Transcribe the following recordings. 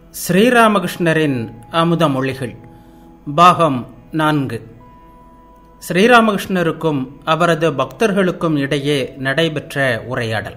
ஸ்ரீராமகிருஷ்ணரின் அமுத மொழிகள் பாகம் நான்கு ஸ்ரீராமகிருஷ்ணருக்கும் அவரது பக்தர்களுக்கும் இடையே நடைபெற்ற உரையாடல்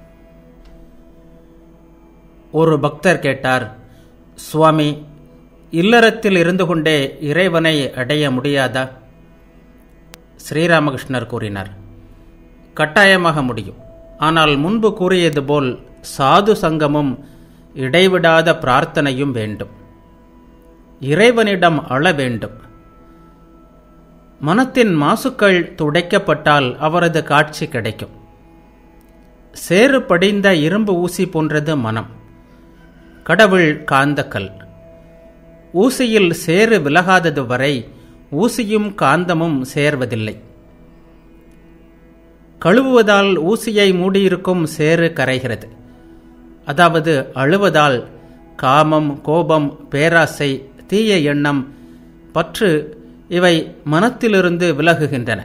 ஒரு பக்தர் கேட்டார் சுவாமி இல்லறத்தில் இருந்து கொண்டே இறைவனை அடைய முடியாதா ஸ்ரீராமகிருஷ்ணர் கூறினார் கட்டாயமாக முடியும் ஆனால் முன்பு கூறியது போல் சாது சங்கமும் இடைவிடாத பிரார்த்தனையும் வேண்டும் இறைவனிடம் அழ வேண்டும் மனத்தின் மாசுக்கள் துடைக்கப்பட்டால் அவரது காட்சி கிடைக்கும் சேறு படிந்த இரும்பு ஊசி போன்றது மனம் கடவுள் காந்தக்கல் ஊசியில் சேறு விலகாதது வரை ஊசியும் காந்தமும் சேர்வதில்லை கழுவுவதால் ஊசியை மூடியிருக்கும் சேறு கரைகிறது அதாவது அழுவதால் காமம் கோபம் பேராசை தீய எண்ணம் பற்று இவை மனத்திலிருந்து விலகுகின்றன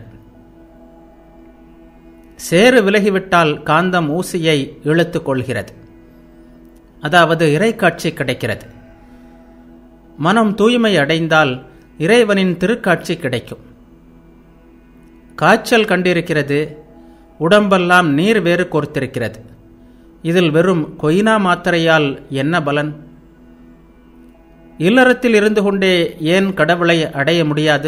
சேறு விலகிவிட்டால் காந்தம் ஊசியை இழுத்துக் கொள்கிறது அதாவது இறைக்காட்சி கிடைக்கிறது மனம் தூய்மை அடைந்தால் இறைவனின் திருக்காட்சி கிடைக்கும் காய்ச்சல் கண்டிருக்கிறது உடம்பெல்லாம் நீர் வேறு கோர்த்திருக்கிறது இதில் வெறும் கொய்னா மாத்திரையால் என்ன பலன் இல்லறத்தில் இருந்து கொண்டே ஏன் கடவுளை அடைய முடியாது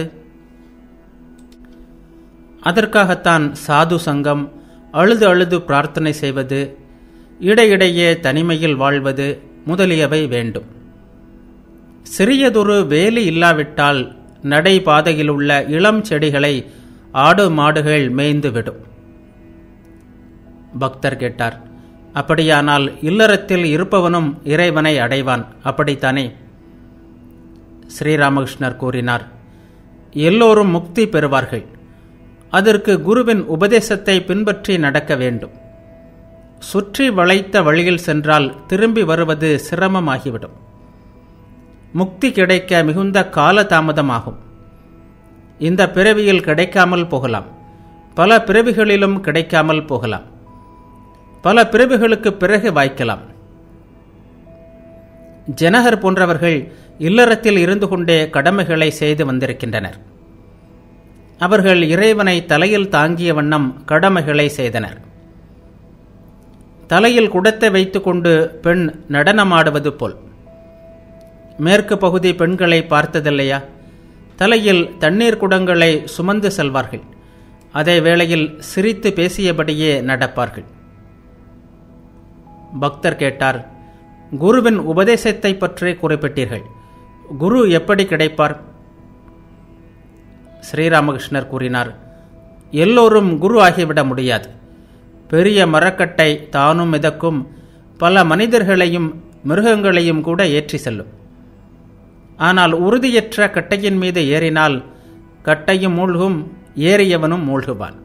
அதற்காகத்தான் சாது சங்கம் அழுது அழுது பிரார்த்தனை செய்வது இடையிடையே தனிமையில் வாழ்வது முதலியவை வேண்டும் சிறியதொரு வேலி இல்லாவிட்டால் நடைபாதையில் உள்ள இளம் செடிகளை ஆடு மாடுகள் மேய்ந்துவிடும் பக்தர் கேட்டார் அப்படியானால் இல்லறத்தில் இருப்பவனும் இறைவனை அடைவான் அப்படித்தானே ஸ்ரீராமகிருஷ்ணர் கூறினார் எல்லோரும் முக்தி பெறுவார்கள் அதற்கு குருவின் உபதேசத்தை பின்பற்றி நடக்க வேண்டும் சுற்றி வளைத்த வழியில் சென்றால் திரும்பி வருவது சிரமமாகிவிடும் முக்தி கிடைக்க மிகுந்த கால தாமதமாகும் இந்த பிறவியில் கிடைக்காமல் போகலாம் பல பிறவிகளிலும் கிடைக்காமல் போகலாம் பல பிறவிகளுக்கு பிறகு வாய்க்கலாம் ஜனகர் போன்றவர்கள் இல்லறத்தில் இருந்து கொண்டே கடமைகளை செய்து வந்திருக்கின்றனர் அவர்கள் இறைவனை தலையில் தாங்கிய வண்ணம் கடமைகளை செய்தனர் தலையில் குடத்தை வைத்துக்கொண்டு பெண் நடனமாடுவது போல் மேற்கு பகுதி பெண்களை பார்த்ததில்லையா தலையில் தண்ணீர் குடங்களை சுமந்து செல்வார்கள் அதே வேளையில் சிரித்து பேசியபடியே நடப்பார்கள் பக்தர் கேட்டார் குருவின் உபதேசத்தை பற்றி குறிப்பிட்டீர்கள் குரு எப்படி கிடைப்பார் ஸ்ரீராமகிருஷ்ணர் கூறினார் எல்லோரும் குரு ஆகிவிட முடியாது பெரிய மரக்கட்டை தானும் மிதக்கும் பல மனிதர்களையும் மிருகங்களையும் கூட ஏற்றி செல்லும் ஆனால் உறுதியற்ற கட்டையின் மீது ஏறினால் கட்டையும் மூழ்கும் ஏறியவனும் மூழ்குவான்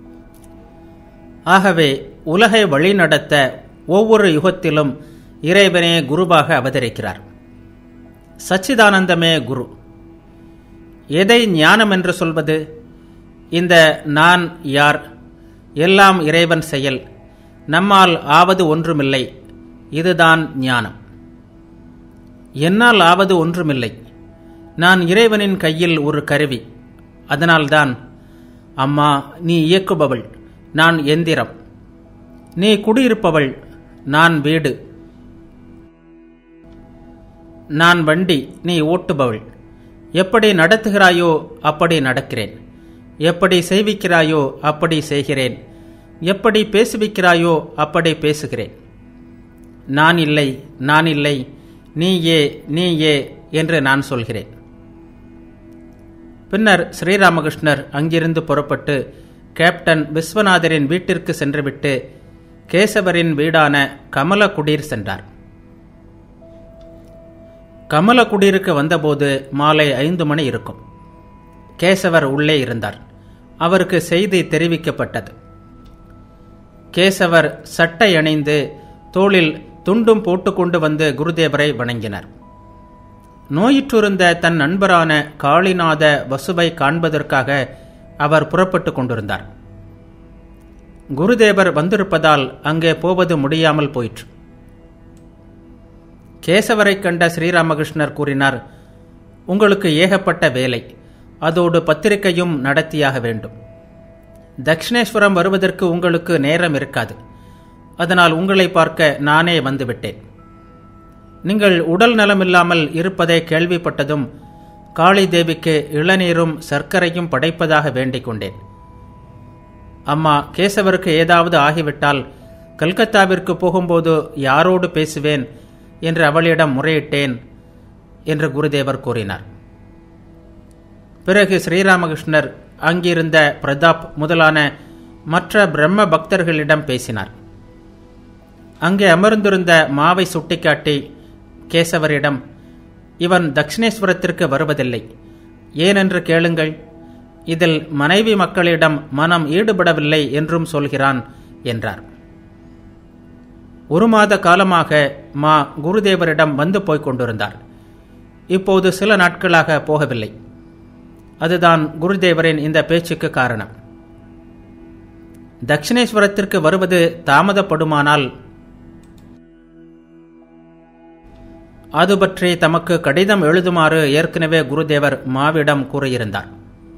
ஆகவே உலகை வழிநடத்த ஒவ்வொரு யுகத்திலும் இறைவனே குருவாக அவதரிக்கிறார் சச்சிதானந்தமே குரு எதை ஞானம் என்று சொல்வது இந்த நான் யார் எல்லாம் இறைவன் செயல் நம்மால் ஆவது ஒன்றுமில்லை இதுதான் ஞானம் என்னால் ஆவது ஒன்றுமில்லை நான் இறைவனின் கையில் ஒரு கருவி அதனால்தான் அம்மா நீ இயக்குபவள் நான் எந்திரம் நீ குடியிருப்பவள் நான் வீடு நான் வண்டி நீ ஓட்டுபவள் எப்படி நடத்துகிறாயோ அப்படி நடக்கிறேன் எப்படி செய்விக்கிறாயோ அப்படி செய்கிறேன் எப்படி பேசுவிக்கிறாயோ அப்படி பேசுகிறேன் நான் இல்லை நான் இல்லை நீ ஏ நீ ஏ என்று நான் சொல்கிறேன் பின்னர் ஸ்ரீராமகிருஷ்ணர் அங்கிருந்து புறப்பட்டு கேப்டன் விஸ்வநாதரின் வீட்டிற்கு சென்றுவிட்டு கேசவரின் வீடான கமலகுடீர் சென்றார் கமலகுடீருக்கு வந்தபோது மாலை ஐந்து மணி இருக்கும் கேசவர் உள்ளே இருந்தார் அவருக்கு செய்தி தெரிவிக்கப்பட்டது கேசவர் சட்டை அணிந்து தோளில் துண்டும் போட்டுக்கொண்டு வந்து குருதேவரை வணங்கினார் நோயிற்றிருந்த தன் நண்பரான காளிநாத வசுவை காண்பதற்காக அவர் புறப்பட்டு கொண்டிருந்தார் குருதேவர் வந்திருப்பதால் அங்கே போவது முடியாமல் போயிற்று கேசவரை கண்ட ஸ்ரீராமகிருஷ்ணர் கூறினார் உங்களுக்கு ஏகப்பட்ட வேலை அதோடு பத்திரிகையும் நடத்தியாக வேண்டும் தட்சிணேஸ்வரம் வருவதற்கு உங்களுக்கு நேரம் இருக்காது அதனால் உங்களை பார்க்க நானே வந்துவிட்டேன் நீங்கள் உடல் நலமில்லாமல் இருப்பதை கேள்விப்பட்டதும் காளி தேவிக்கு இளநீரும் சர்க்கரையும் படைப்பதாக வேண்டிக் கொண்டேன் அம்மா கேசவருக்கு ஏதாவது ஆகிவிட்டால் கல்கத்தாவிற்கு போகும்போது யாரோடு பேசுவேன் என்று அவளிடம் முறையிட்டேன் என்று குருதேவர் கூறினார் பிறகு ஸ்ரீராமகிருஷ்ணர் அங்கிருந்த பிரதாப் முதலான மற்ற பிரம்ம பக்தர்களிடம் பேசினார் அங்கே அமர்ந்திருந்த மாவை சுட்டிக்காட்டி கேசவரிடம் இவன் தட்சிணேஸ்வரத்திற்கு வருவதில்லை ஏனென்று கேளுங்கள் இதில் மனைவி மக்களிடம் மனம் ஈடுபடவில்லை என்றும் சொல்கிறான் என்றார் ஒரு மாத காலமாக மா குருதேவரிடம் வந்து போய்க் கொண்டிருந்தார் இப்போது சில நாட்களாக போகவில்லை அதுதான் குருதேவரின் இந்த பேச்சுக்கு காரணம் தட்சிணேஸ்வரத்திற்கு வருவது தாமதப்படுமானால் அது பற்றி தமக்கு கடிதம் எழுதுமாறு ஏற்கனவே குருதேவர் மாவிடம் கூறியிருந்தார்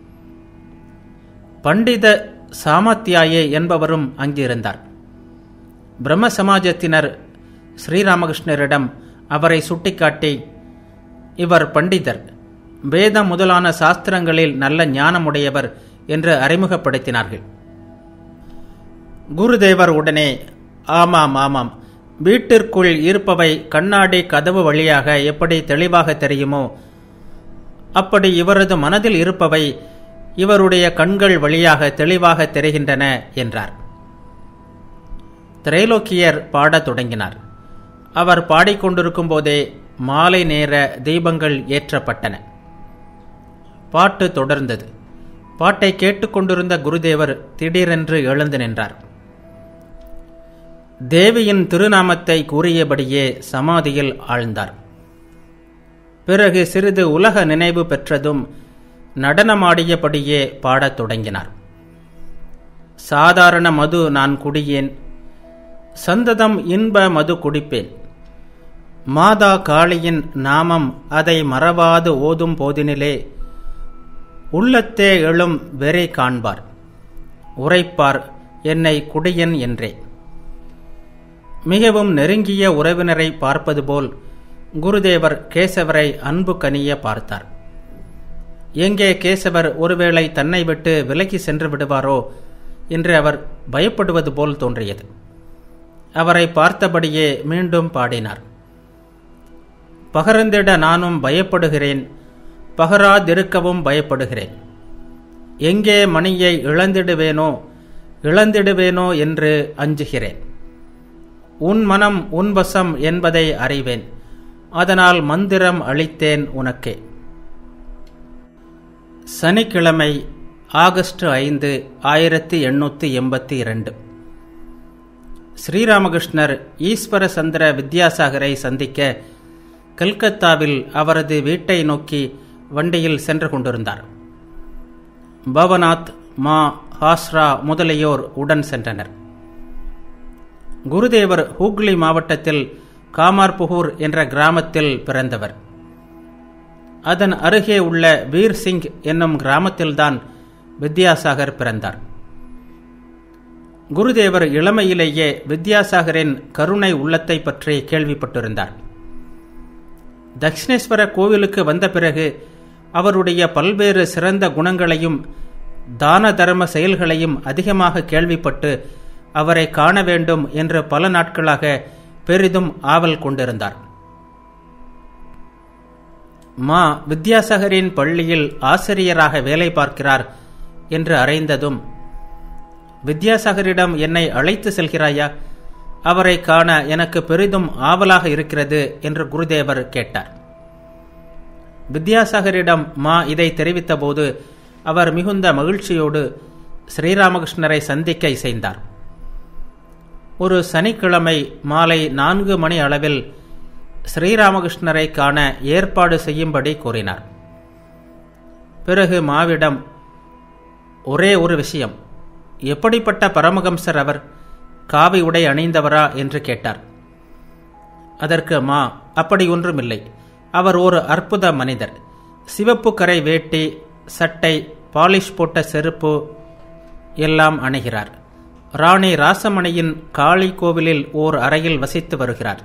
பண்டித சாமத்தியாயே என்பவரும் அங்கிருந்தார் பிரம்ம சமாஜத்தினர் ஸ்ரீராமகிருஷ்ணரிடம் அவரை சுட்டிக்காட்டி இவர் பண்டிதர் வேதம் முதலான சாஸ்திரங்களில் நல்ல ஞானமுடையவர் என்று அறிமுகப்படுத்தினார்கள் குருதேவர் உடனே ஆமாம் ஆமாம் வீட்டிற்குள் இருப்பவை கண்ணாடி கதவு வழியாக எப்படி தெளிவாக தெரியுமோ அப்படி இவரது மனதில் இருப்பவை இவருடைய கண்கள் வழியாக தெளிவாக தெரிகின்றன என்றார் திரைலோக்கியர் பாடத் தொடங்கினார் அவர் பாடிக்கொண்டிருக்கும் போதே மாலை நேர தீபங்கள் ஏற்றப்பட்டன பாட்டு தொடர்ந்தது பாட்டை கேட்டுக்கொண்டிருந்த குருதேவர் திடீரென்று எழுந்து நின்றார் தேவியின் திருநாமத்தை கூறியபடியே சமாதியில் ஆழ்ந்தார் பிறகு சிறிது உலக நினைவு பெற்றதும் நடனமாடியபடியே பாடத் தொடங்கினார் சாதாரண மது நான் குடியேன் சந்ததம் இன்ப மது குடிப்பேன் மாதா காளியின் நாமம் அதை மறவாது ஓதும் போதினிலே உள்ளத்தே எழும் வெறி காண்பார் உரைப்பார் என்னை குடியன் என்றே மிகவும் நெருங்கிய உறவினரை பார்ப்பது போல் குருதேவர் கேசவரை அன்பு கனிய பார்த்தார் எங்கே கேசவர் ஒருவேளை தன்னை விட்டு விலகி சென்று விடுவாரோ என்று அவர் பயப்படுவது போல் தோன்றியது அவரை பார்த்தபடியே மீண்டும் பாடினார் பகரந்திட நானும் பயப்படுகிறேன் பகராதிருக்கவும் பயப்படுகிறேன் எங்கே மணியை இழந்திடுவேனோ இழந்திடுவேனோ என்று அஞ்சுகிறேன் உன் மனம் உன் வசம் என்பதை அறிவேன் அதனால் மந்திரம் அளித்தேன் உனக்கே சனிக்கிழமை ஆகஸ்ட் ஐந்து ஆயிரத்தி எண்ணூற்றி எண்பத்தி இரண்டு ஸ்ரீராமகிருஷ்ணர் ஈஸ்வர சந்திர வித்யாசாகரை சந்திக்க கல்கத்தாவில் அவரது வீட்டை நோக்கி வண்டியில் சென்று கொண்டிருந்தார் பவநாத் மா ஹாஸ்ரா முதலியோர் உடன் சென்றனர் குருதேவர் ஹூக்ளி மாவட்டத்தில் காமார்புகூர் என்ற கிராமத்தில் பிறந்தவர் அதன் அருகே உள்ள வீர் சிங் என்னும் கிராமத்தில்தான் வித்யாசாகர் பிறந்தார் குருதேவர் இளமையிலேயே வித்யாசாகரின் கருணை உள்ளத்தை பற்றி கேள்விப்பட்டிருந்தார் தக்ஷிணேஸ்வர கோவிலுக்கு வந்த பிறகு அவருடைய பல்வேறு சிறந்த குணங்களையும் தான தர்ம செயல்களையும் அதிகமாக கேள்விப்பட்டு அவரை காண வேண்டும் என்று பல நாட்களாக பெரிதும் ஆவல் கொண்டிருந்தார் மா வித்யாசாகரின் பள்ளியில் ஆசிரியராக வேலை பார்க்கிறார் என்று அறிந்ததும் வித்யாசாகரிடம் என்னை அழைத்து செல்கிறாயா அவரை காண எனக்கு பெரிதும் ஆவலாக இருக்கிறது என்று குருதேவர் கேட்டார் வித்யாசாகரிடம் மா இதை தெரிவித்தபோது அவர் மிகுந்த மகிழ்ச்சியோடு ஸ்ரீராமகிருஷ்ணரை சந்திக்க இசைந்தார் ஒரு சனிக்கிழமை மாலை நான்கு மணி அளவில் ஸ்ரீராமகிருஷ்ணரை காண ஏற்பாடு செய்யும்படி கூறினார் பிறகு மாவிடம் ஒரே ஒரு விஷயம் எப்படிப்பட்ட பரமஹம்சர் அவர் காவி உடை அணிந்தவரா என்று கேட்டார் அதற்கு மா அப்படி ஒன்றுமில்லை அவர் ஒரு அற்புத மனிதர் சிவப்பு கரை வேட்டி சட்டை பாலிஷ் போட்ட செருப்பு எல்லாம் அணுகிறார் ராணி ராசமணியின் காளி கோவிலில் ஓர் அறையில் வசித்து வருகிறார்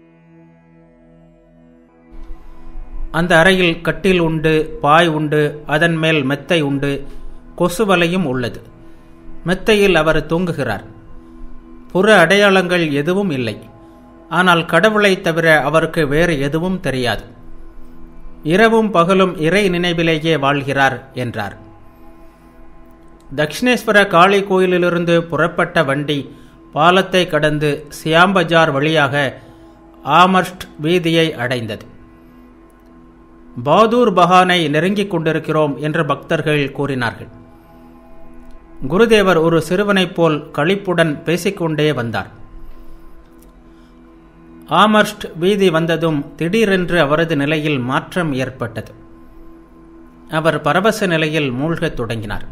அந்த அறையில் கட்டில் உண்டு பாய் உண்டு அதன் மேல் மெத்தை உண்டு கொசுவலையும் உள்ளது மெத்தையில் அவர் தூங்குகிறார் புற அடையாளங்கள் எதுவும் இல்லை ஆனால் கடவுளை தவிர அவருக்கு வேறு எதுவும் தெரியாது இரவும் பகலும் இறை நினைவிலேயே வாழ்கிறார் என்றார் தக்ஷிணேஸ்வர காளி கோயிலிலிருந்து புறப்பட்ட வண்டி பாலத்தை கடந்து சியாம்பஜார் வழியாக ஆமர்ஸ்ட் வீதியை அடைந்தது பாதூர் பகானை நெருங்கிக் கொண்டிருக்கிறோம் என்று பக்தர்கள் கூறினார்கள் குருதேவர் ஒரு சிறுவனைப் போல் களிப்புடன் பேசிக்கொண்டே வந்தார் ஆமர்ஸ்ட் வீதி வந்ததும் திடீரென்று அவரது நிலையில் மாற்றம் ஏற்பட்டது அவர் பரவச நிலையில் மூழ்கத் தொடங்கினார்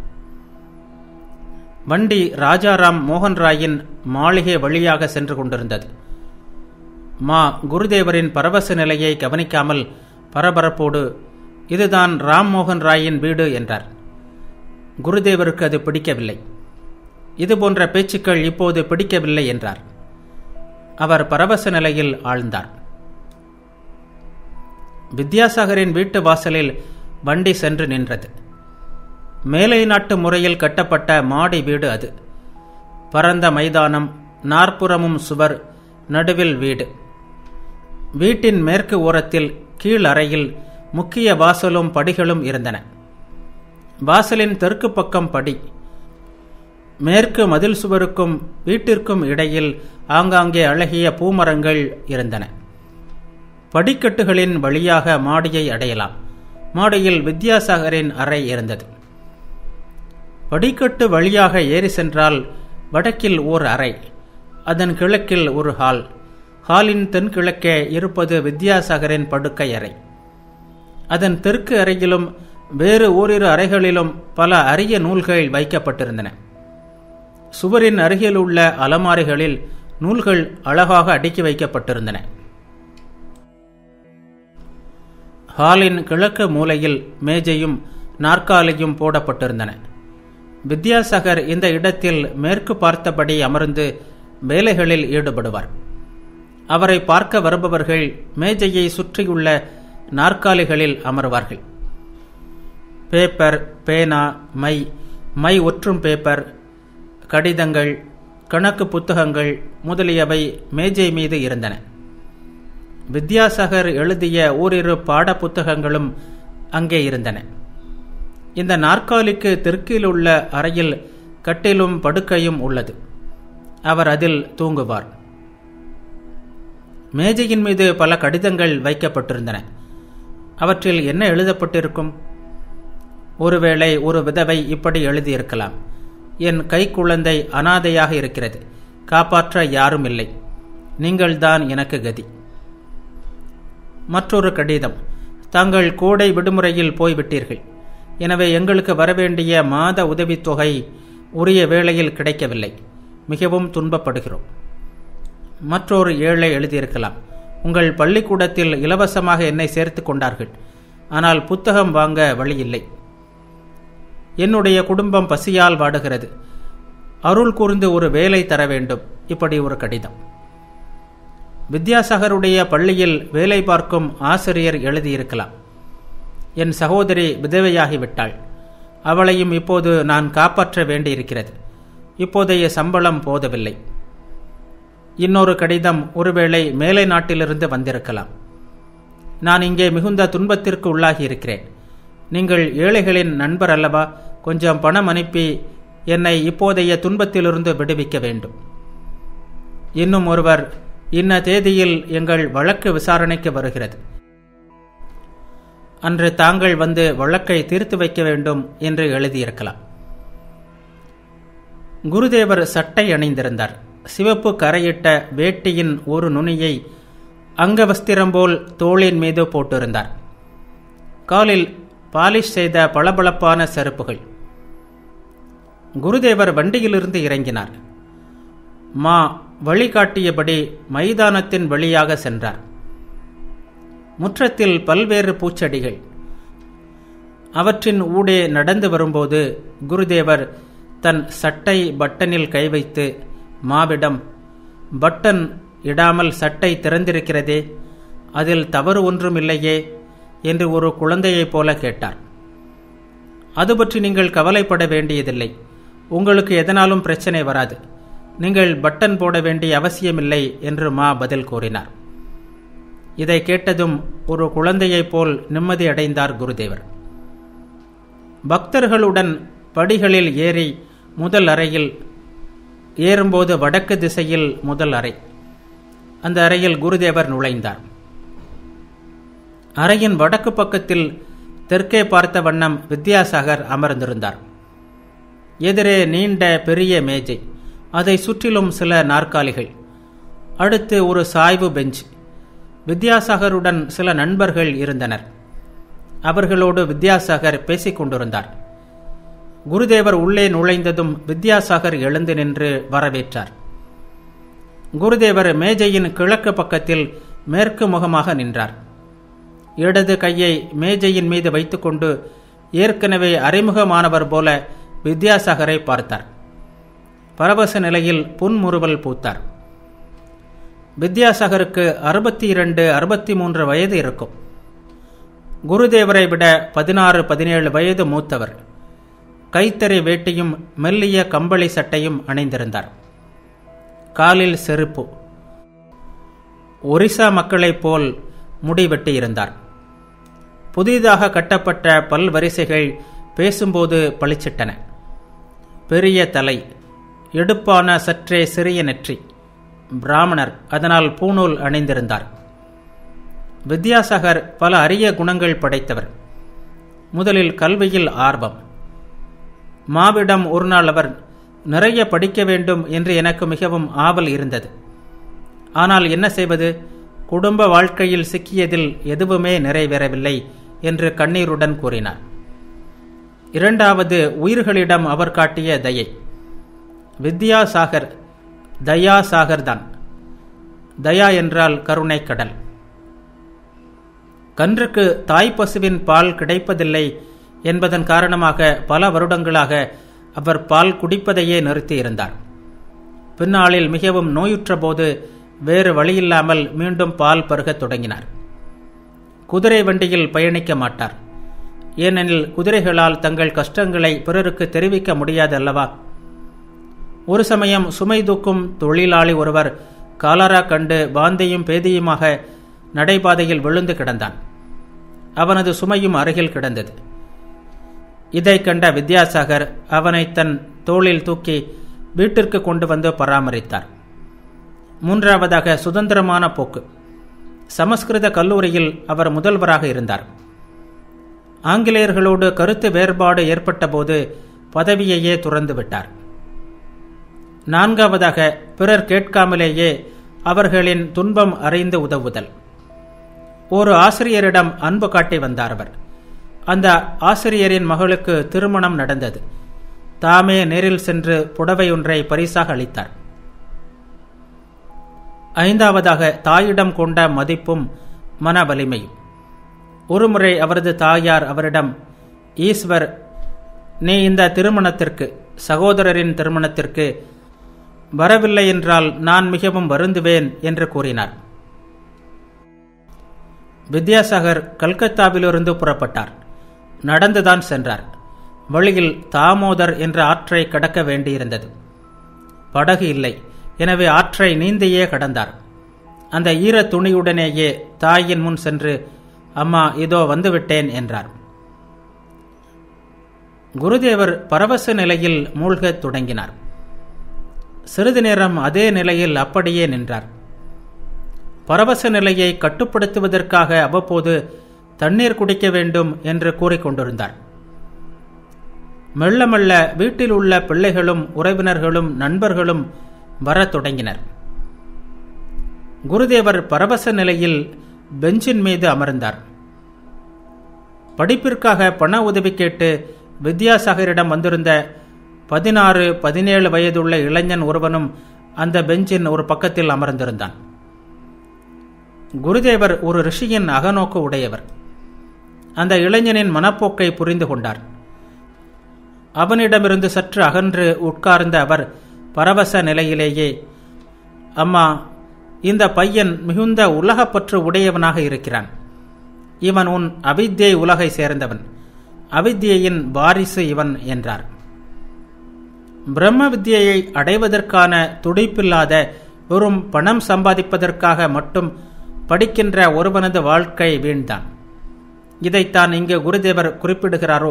வண்டி ராஜாராம் மோகன் ராயின் மாளிகை வழியாக சென்று கொண்டிருந்தது மா குருதேவரின் பரவச நிலையை கவனிக்காமல் பரபரப்போடு இதுதான் ராம்மோகன் ராயின் வீடு என்றார் குருதேவருக்கு அது பிடிக்கவில்லை இது போன்ற பேச்சுக்கள் இப்போது பிடிக்கவில்லை என்றார் அவர் பரவச நிலையில் ஆழ்ந்தார் வித்யாசாகரின் வீட்டு வாசலில் வண்டி சென்று நின்றது மேலை நாட்டு முறையில் கட்டப்பட்ட மாடி வீடு அது பரந்த மைதானம் நாற்புறமும் சுவர் நடுவில் வீடு வீட்டின் மேற்கு ஓரத்தில் கீழ் அறையில் முக்கிய வாசலும் படிகளும் இருந்தன வாசலின் தெற்கு பக்கம் படி மேற்கு மதில் சுவருக்கும் வீட்டிற்கும் இடையில் ஆங்காங்கே அழகிய பூமரங்கள் இருந்தன படிக்கட்டுகளின் வழியாக மாடியை அடையலாம் மாடியில் வித்யாசாகரின் அறை இருந்தது படிக்கட்டு வழியாக ஏறி சென்றால் வடக்கில் ஓர் அறை அதன் கிழக்கில் ஒரு ஹால் ஹாலின் தென்கிழக்கே இருப்பது வித்யாசாகரின் படுக்கை அறை அதன் தெற்கு அறையிலும் வேறு ஓரிரு அறைகளிலும் பல அரிய நூல்கள் வைக்கப்பட்டிருந்தன சுவரின் அருகில் உள்ள அலமாரிகளில் நூல்கள் அழகாக அடுக்கி வைக்கப்பட்டிருந்தன ஹாலின் கிழக்கு மூலையில் மேஜையும் நாற்காலியும் போடப்பட்டிருந்தன வித்யாசாகர் இந்த இடத்தில் மேற்கு பார்த்தபடி அமர்ந்து வேலைகளில் ஈடுபடுவார் அவரை பார்க்க வருபவர்கள் மேஜையை சுற்றியுள்ள நாற்காலிகளில் அமர்வார்கள் பேப்பர் பேனா மை மை ஒற்றும் பேப்பர் கடிதங்கள் கணக்கு புத்தகங்கள் முதலியவை மேஜை மீது இருந்தன வித்யாசாகர் எழுதிய ஓரிரு பாட புத்தகங்களும் அங்கே இருந்தன இந்த நாற்காலிக்கு தெற்கில் உள்ள அறையில் கட்டிலும் படுக்கையும் உள்ளது அவர் அதில் தூங்குவார் மேஜையின் மீது பல கடிதங்கள் வைக்கப்பட்டிருந்தன அவற்றில் என்ன எழுதப்பட்டிருக்கும் ஒருவேளை ஒரு விதவை இப்படி எழுதியிருக்கலாம் என் கைக்குழந்தை அனாதையாக இருக்கிறது காப்பாற்ற யாரும் இல்லை நீங்கள்தான் எனக்கு கதி மற்றொரு கடிதம் தாங்கள் கோடை விடுமுறையில் போய்விட்டீர்கள் எனவே எங்களுக்கு வரவேண்டிய மாத உதவித்தொகை உரிய வேளையில் கிடைக்கவில்லை மிகவும் துன்பப்படுகிறோம் மற்றொரு ஏழை எழுதியிருக்கலாம் உங்கள் பள்ளிக்கூடத்தில் இலவசமாக என்னை சேர்த்து கொண்டார்கள் ஆனால் புத்தகம் வாங்க வழியில்லை என்னுடைய குடும்பம் பசியால் வாடுகிறது அருள் கூர்ந்து ஒரு வேலை தர வேண்டும் இப்படி ஒரு கடிதம் வித்யாசாகருடைய பள்ளியில் வேலை பார்க்கும் ஆசிரியர் எழுதியிருக்கலாம் என் சகோதரி விதவையாகிவிட்டாள் அவளையும் இப்போது நான் காப்பாற்ற வேண்டியிருக்கிறது இப்போதைய சம்பளம் போதவில்லை இன்னொரு கடிதம் ஒருவேளை மேலை நாட்டிலிருந்து வந்திருக்கலாம் நான் இங்கே மிகுந்த துன்பத்திற்கு உள்ளாகி இருக்கிறேன் நீங்கள் ஏழைகளின் நண்பர் அல்லவா கொஞ்சம் பணம் அனுப்பி என்னை இப்போதைய துன்பத்திலிருந்து விடுவிக்க வேண்டும் இன்னும் ஒருவர் இன்ன தேதியில் எங்கள் வழக்கு விசாரணைக்கு வருகிறது அன்று தாங்கள் வந்து வழக்கை தீர்த்து வைக்க வேண்டும் என்று எழுதியிருக்கலாம் குருதேவர் சட்டை அணிந்திருந்தார் சிவப்பு கரையிட்ட வேட்டியின் ஒரு நுனியை அங்கவஸ்திரம் போல் தோளின் மீது போட்டிருந்தார் காலில் பாலிஷ் செய்த பளபளப்பான செருப்புகள் குருதேவர் வண்டியிலிருந்து இறங்கினார் மா வழிகாட்டியபடி மைதானத்தின் வழியாக சென்றார் முற்றத்தில் பல்வேறு பூச்செடிகள் அவற்றின் ஊடே நடந்து வரும்போது குருதேவர் தன் சட்டை பட்டனில் கை வைத்து மாவிடம் பட்டன் இடாமல் சட்டை திறந்திருக்கிறதே அதில் தவறு ஒன்றும் இல்லையே என்று ஒரு குழந்தையைப் போல கேட்டார் அது பற்றி நீங்கள் கவலைப்பட வேண்டியதில்லை உங்களுக்கு எதனாலும் பிரச்சனை வராது நீங்கள் பட்டன் போட வேண்டிய அவசியமில்லை என்று மா பதில் கூறினார் இதை கேட்டதும் ஒரு குழந்தையைப் போல் நிம்மதி அடைந்தார் குருதேவர் பக்தர்களுடன் படிகளில் ஏறி முதல் அறையில் ஏறும்போது வடக்கு திசையில் முதல் அறை அந்த அறையில் குருதேவர் நுழைந்தார் அறையின் வடக்கு பக்கத்தில் தெற்கே பார்த்த வண்ணம் வித்யாசாகர் அமர்ந்திருந்தார் எதிரே நீண்ட பெரிய மேஜை அதை சுற்றிலும் சில நாற்காலிகள் அடுத்து ஒரு சாய்வு பெஞ்ச் வித்யாசாகருடன் சில நண்பர்கள் இருந்தனர் அவர்களோடு வித்யாசாகர் பேசிக் கொண்டிருந்தார் குருதேவர் உள்ளே நுழைந்ததும் வித்யாசாகர் எழுந்து நின்று வரவேற்றார் குருதேவர் மேஜையின் கிழக்கு பக்கத்தில் மேற்கு முகமாக நின்றார் இடது கையை மேஜையின் மீது வைத்துக்கொண்டு ஏற்கனவே அறிமுகமானவர் போல வித்யாசாகரை பார்த்தார் பரவச நிலையில் புன்முறுவல் பூத்தார் வித்யாசாகருக்கு அறுபத்தி இரண்டு அறுபத்தி மூன்று வயது இருக்கும் குருதேவரை விட பதினாறு பதினேழு வயது மூத்தவர் கைத்தறி வேட்டியும் மெல்லிய கம்பளி சட்டையும் அணிந்திருந்தார் காலில் செருப்பு ஒரிசா மக்களைப் போல் முடி வெட்டியிருந்தார் புதிதாக கட்டப்பட்ட பல்வரிசைகள் பேசும்போது பளிச்சிட்டன பெரிய தலை எடுப்பான சற்றே சிறிய நெற்றி பிராமணர் அதனால் பூணூல் அணிந்திருந்தார் வித்யாசாகர் பல அரிய குணங்கள் படைத்தவர் முதலில் கல்வியில் ஆர்வம் மாவிடம் ஒரு நாள் அவர் நிறைய படிக்க வேண்டும் என்று எனக்கு மிகவும் ஆவல் இருந்தது ஆனால் என்ன செய்வது குடும்ப வாழ்க்கையில் சிக்கியதில் எதுவுமே நிறைவேறவில்லை என்று கண்ணீருடன் கூறினார் இரண்டாவது உயிர்களிடம் அவர் காட்டிய தயை வித்யாசாகர் தயாசாகர் தான் தயா என்றால் கருணை கடல் கன்றுக்கு தாய்ப்பசுவின் பால் கிடைப்பதில்லை என்பதன் காரணமாக பல வருடங்களாக அவர் பால் குடிப்பதையே நிறுத்தியிருந்தார் பின்னாளில் மிகவும் நோயுற்ற போது வேறு வழியில்லாமல் மீண்டும் பால் பருகத் தொடங்கினார் குதிரை வண்டியில் பயணிக்க மாட்டார் ஏனெனில் குதிரைகளால் தங்கள் கஷ்டங்களை பிறருக்கு தெரிவிக்க முடியாது அல்லவா ஒரு சமயம் சுமை தூக்கும் தொழிலாளி ஒருவர் காலரா கண்டு பாந்தியும் பேதியுமாக நடைபாதையில் விழுந்து கிடந்தான் அவனது சுமையும் அருகில் கிடந்தது இதை கண்ட வித்யாசாகர் அவனை தன் தோளில் தூக்கி வீட்டிற்கு கொண்டு வந்து பராமரித்தார் மூன்றாவதாக சுதந்திரமான போக்கு சமஸ்கிருத கல்லூரியில் அவர் முதல்வராக இருந்தார் ஆங்கிலேயர்களோடு கருத்து வேறுபாடு ஏற்பட்டபோது பதவியையே துறந்து விட்டார் நான்காவதாக பிறர் கேட்காமலேயே அவர்களின் துன்பம் அறிந்து உதவுதல் ஒரு ஆசிரியரிடம் அன்பு காட்டி வந்தார் அவர் அந்த ஆசிரியரின் மகளுக்கு திருமணம் நடந்தது தாமே நேரில் சென்று புடவை ஒன்றை பரிசாக அளித்தார் ஐந்தாவதாக தாயிடம் கொண்ட மதிப்பும் மன வலிமையும் ஒருமுறை அவரது தாயார் அவரிடம் ஈஸ்வர் நீ இந்த திருமணத்திற்கு சகோதரரின் திருமணத்திற்கு வரவில்லை என்றால் நான் மிகவும் வருந்துவேன் என்று கூறினார் வித்யாசாகர் கல்கத்தாவிலிருந்து புறப்பட்டார் நடந்துதான் சென்றார் வழியில் தாமோதர் என்ற ஆற்றை கடக்க வேண்டியிருந்தது படகு இல்லை எனவே ஆற்றை நீந்தியே கடந்தார் அந்த ஈர துணியுடனேயே தாயின் முன் சென்று அம்மா இதோ வந்துவிட்டேன் என்றார் குருதேவர் பரவச நிலையில் மூழ்கத் தொடங்கினார் சிறிது நேரம் அதே நிலையில் அப்படியே நின்றார் பரவச நிலையை கட்டுப்படுத்துவதற்காக அவ்வப்போது தண்ணீர் குடிக்க வேண்டும் என்று கூறிக்கொண்டிருந்தார் மெல்ல மெல்ல வீட்டில் உள்ள பிள்ளைகளும் உறவினர்களும் நண்பர்களும் வரத் தொடங்கினர் குருதேவர் பரவச நிலையில் பெஞ்சின் மீது அமர்ந்தார் படிப்பிற்காக பண உதவி கேட்டு வித்யாசாகரிடம் வந்திருந்த பதினாறு பதினேழு வயதுள்ள இளைஞன் ஒருவனும் அந்த பெஞ்சின் ஒரு பக்கத்தில் அமர்ந்திருந்தான் குருதேவர் ஒரு ரிஷியின் அகநோக்கு உடையவர் அந்த இளைஞனின் மனப்போக்கை புரிந்து கொண்டார் அவனிடமிருந்து சற்று அகன்று உட்கார்ந்த அவர் பரவச நிலையிலேயே அம்மா இந்த பையன் மிகுந்த உலகப்பற்று உடையவனாக இருக்கிறான் இவன் உன் அவித்யை உலகை சேர்ந்தவன் அவித்யையின் வாரிசு இவன் என்றார் பிரம்ம வித்யையை அடைவதற்கான துடிப்பில்லாத வெறும் பணம் சம்பாதிப்பதற்காக மட்டும் படிக்கின்ற ஒருவனது வாழ்க்கை வீண்தான் இதைத்தான் இங்கு குருதேவர் குறிப்பிடுகிறாரோ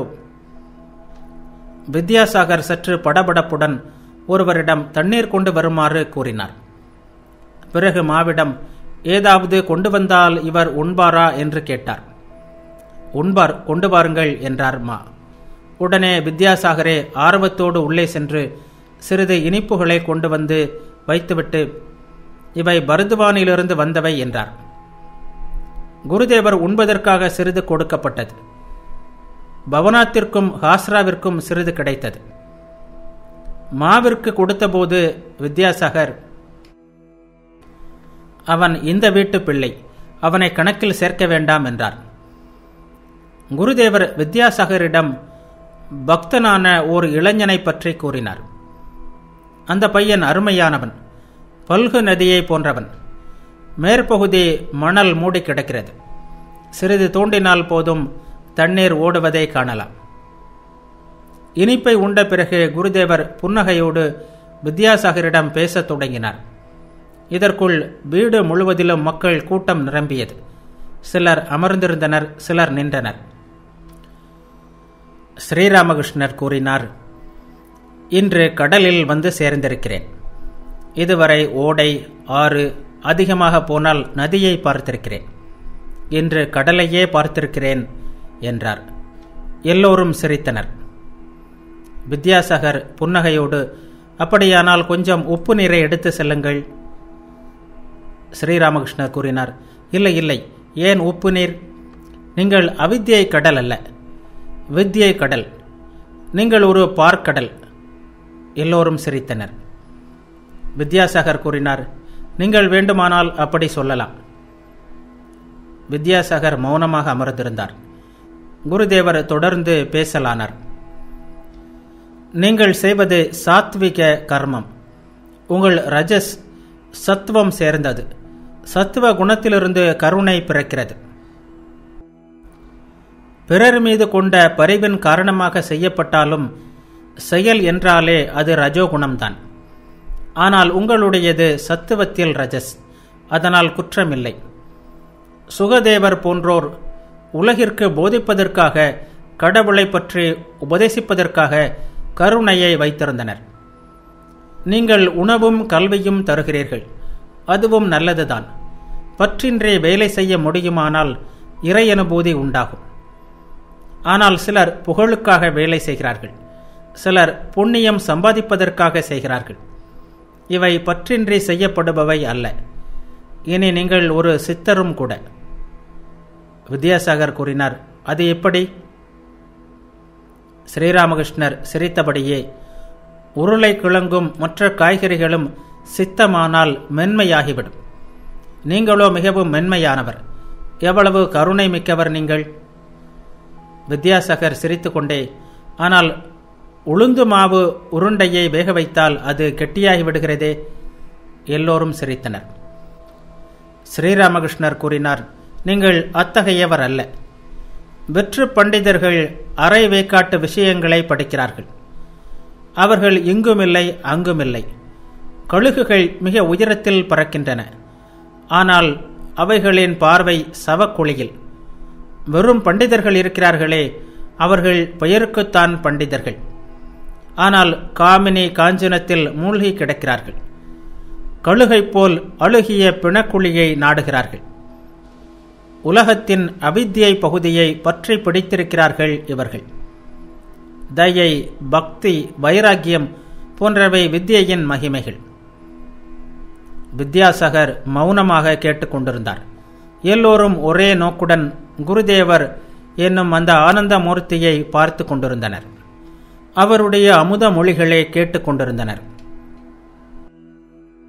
வித்யாசாகர் சற்று படபடப்புடன் ஒருவரிடம் தண்ணீர் கொண்டு வருமாறு கூறினார் பிறகு மாவிடம் ஏதாவது கொண்டு வந்தால் இவர் உண்பாரா என்று கேட்டார் உண்பார் கொண்டு வாருங்கள் என்றார் மா உடனே வித்யாசாகரே ஆர்வத்தோடு உள்ளே சென்று சிறிது இனிப்புகளை கொண்டு வந்து வைத்துவிட்டு இவை பருதுவானிலிருந்து வந்தவை என்றார் குருதேவர் உண்பதற்காக சிறிது கொடுக்கப்பட்டது பவனாத்திற்கும் ஹாஸ்ராவிற்கும் சிறிது கிடைத்தது மாவிற்கு கொடுத்தபோது வித்யாசாகர் அவன் இந்த வீட்டு பிள்ளை அவனை கணக்கில் சேர்க்க வேண்டாம் என்றார் குருதேவர் வித்யாசாகரிடம் பக்தனான ஓர் இளைஞனை பற்றி கூறினார் அந்த பையன் அருமையானவன் பல்கு நதியை போன்றவன் மேற்பகுதி மணல் மூடி கிடக்கிறது சிறிது தோண்டினால் போதும் தண்ணீர் ஓடுவதை காணலாம் இனிப்பை உண்ட பிறகு குருதேவர் புன்னகையோடு வித்யாசாகரிடம் பேசத் தொடங்கினார் இதற்குள் வீடு முழுவதிலும் மக்கள் கூட்டம் நிரம்பியது சிலர் அமர்ந்திருந்தனர் சிலர் நின்றனர் ஸ்ரீராமகிருஷ்ணர் கூறினார் இன்று கடலில் வந்து சேர்ந்திருக்கிறேன் இதுவரை ஓடை ஆறு அதிகமாக போனால் நதியை பார்த்திருக்கிறேன் இன்று கடலையே பார்த்திருக்கிறேன் என்றார் எல்லோரும் சிரித்தனர் வித்யாசாகர் புன்னகையோடு அப்படியானால் கொஞ்சம் உப்பு நீரை எடுத்து செல்லுங்கள் ஸ்ரீராமகிருஷ்ணர் கூறினார் இல்லை இல்லை ஏன் உப்பு நீர் நீங்கள் அவித்யை கடல் அல்ல வித்யை கடல் நீங்கள் ஒரு பார்க்கடல் எல்லோரும் சிரித்தனர் வித்யாசாகர் கூறினார் நீங்கள் வேண்டுமானால் அப்படி சொல்லலாம் வித்யாசாகர் மௌனமாக அமர்ந்திருந்தார் குருதேவர் தொடர்ந்து பேசலானார் நீங்கள் செய்வது சாத்விக கர்மம் உங்கள் ரஜஸ் சத்துவம் சேர்ந்தது சத்துவ குணத்திலிருந்து கருணை பிறக்கிறது பிறர் மீது கொண்ட பரிவின் காரணமாக செய்யப்பட்டாலும் செயல் என்றாலே அது ரஜோகுணம்தான் ஆனால் உங்களுடையது சத்துவத்தில் ரஜஸ் அதனால் குற்றமில்லை சுகதேவர் போன்றோர் உலகிற்கு போதிப்பதற்காக கடவுளை பற்றி உபதேசிப்பதற்காக கருணையை வைத்திருந்தனர் நீங்கள் உணவும் கல்வியும் தருகிறீர்கள் அதுவும் நல்லதுதான் பற்றின்றே வேலை செய்ய முடியுமானால் இறை அனுபூதி உண்டாகும் ஆனால் சிலர் புகழுக்காக வேலை செய்கிறார்கள் சிலர் புண்ணியம் சம்பாதிப்பதற்காக செய்கிறார்கள் இவை பற்றின்றி செய்யப்படுபவை அல்ல இனி நீங்கள் ஒரு சித்தரும் கூட வித்யாசாகர் கூறினார் அது எப்படி ஸ்ரீராமகிருஷ்ணர் சிரித்தபடியே உருளை கிழங்கும் மற்ற காய்கறிகளும் சித்தமானால் மென்மையாகிவிடும் நீங்களோ மிகவும் மென்மையானவர் எவ்வளவு கருணை மிக்கவர் நீங்கள் வித்யாசாகர் சிரித்துக்கொண்டே ஆனால் உளுந்து மாவு உருண்டையை வேக வைத்தால் அது கெட்டியாகி விடுகிறதே எல்லோரும் சிரித்தனர் ஸ்ரீராமகிருஷ்ணர் கூறினார் நீங்கள் அத்தகையவர் அல்ல வெற்று பண்டிதர்கள் அரை வேக்காட்டு விஷயங்களை படிக்கிறார்கள் அவர்கள் இங்குமில்லை அங்குமில்லை கழுகுகள் மிக உயரத்தில் பறக்கின்றன ஆனால் அவைகளின் பார்வை சவக்குழியில் வெறும் பண்டிதர்கள் இருக்கிறார்களே அவர்கள் பெயருக்குத்தான் பண்டிதர்கள் ஆனால் காமினி காஞ்சனத்தில் மூழ்கி கிடக்கிறார்கள் கழுகை போல் அழுகிய பிணக்குழியை நாடுகிறார்கள் உலகத்தின் அவித்தியை பகுதியை பற்றி பிடித்திருக்கிறார்கள் இவர்கள் தயை பக்தி வைராக்கியம் போன்றவை வித்யையின் மகிமைகள் வித்யாசாகர் மௌனமாக கேட்டுக்கொண்டிருந்தார் எல்லோரும் ஒரே நோக்குடன் குருதேவர் என்னும் அந்த ஆனந்த மூர்த்தியை பார்த்து கொண்டிருந்தனர் அவருடைய அமுத மொழிகளை கேட்டுக்கொண்டிருந்தனர்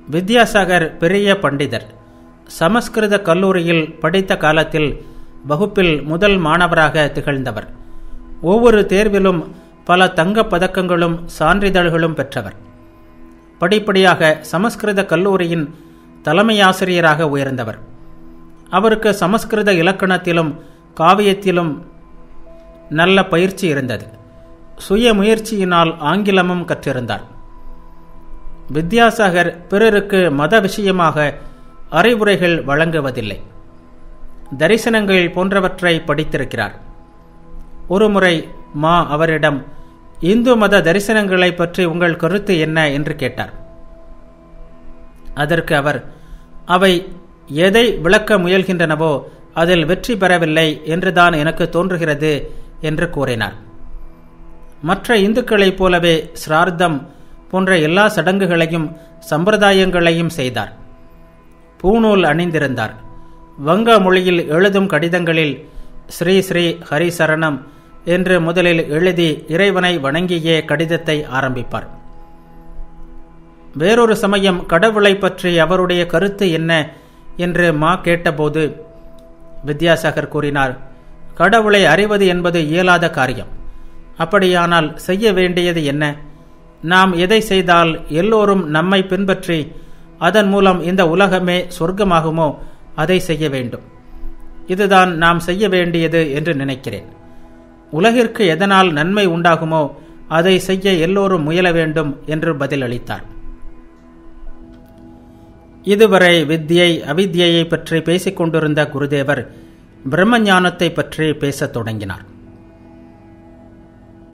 வித்யாசாகர் பெரிய பண்டிதர் சமஸ்கிருத கல்லூரியில் படித்த காலத்தில் வகுப்பில் முதல் மாணவராக திகழ்ந்தவர் ஒவ்வொரு தேர்விலும் பல தங்கப் பதக்கங்களும் சான்றிதழ்களும் பெற்றவர் படிப்படியாக சமஸ்கிருத கல்லூரியின் தலைமையாசிரியராக உயர்ந்தவர் அவருக்கு சமஸ்கிருத இலக்கணத்திலும் காவியத்திலும் நல்ல பயிற்சி இருந்தது சுய முயற்சியினால் ஆங்கிலமும் கற்றிருந்தார் வித்யாசாகர் பிறருக்கு மத விஷயமாக அறிவுரைகள் வழங்குவதில்லை தரிசனங்கள் போன்றவற்றை படித்திருக்கிறார் ஒருமுறை மா அவரிடம் இந்து மத தரிசனங்களை பற்றி உங்கள் கருத்து என்ன என்று கேட்டார் அதற்கு அவர் அவை எதை விளக்க முயல்கின்றனவோ அதில் வெற்றி பெறவில்லை என்றுதான் எனக்கு தோன்றுகிறது என்று கூறினார் மற்ற இந்துக்களைப் போலவே சிரார்த்தம் போன்ற எல்லா சடங்குகளையும் சம்பிரதாயங்களையும் செய்தார் பூநூல் அணிந்திருந்தார் வங்க மொழியில் எழுதும் கடிதங்களில் ஸ்ரீ ஸ்ரீ ஹரிசரணம் என்று முதலில் எழுதி இறைவனை வணங்கியே கடிதத்தை ஆரம்பிப்பார் வேறொரு சமயம் கடவுளை பற்றி அவருடைய கருத்து என்ன என்று மா கேட்டபோது வித்யாசாகர் கூறினார் கடவுளை அறிவது என்பது இயலாத காரியம் அப்படியானால் செய்ய வேண்டியது என்ன நாம் எதை செய்தால் எல்லோரும் நம்மை பின்பற்றி அதன் மூலம் இந்த உலகமே சொர்க்கமாகுமோ அதை செய்ய வேண்டும் இதுதான் நாம் செய்ய வேண்டியது என்று நினைக்கிறேன் உலகிற்கு எதனால் நன்மை உண்டாகுமோ அதை செய்ய எல்லோரும் முயல வேண்டும் என்று பதிலளித்தார் இதுவரை வித்யை அவித்யை பற்றி பேசிக் கொண்டிருந்த குருதேவர் பிரம்ம ஞானத்தை பற்றி பேசத் தொடங்கினார்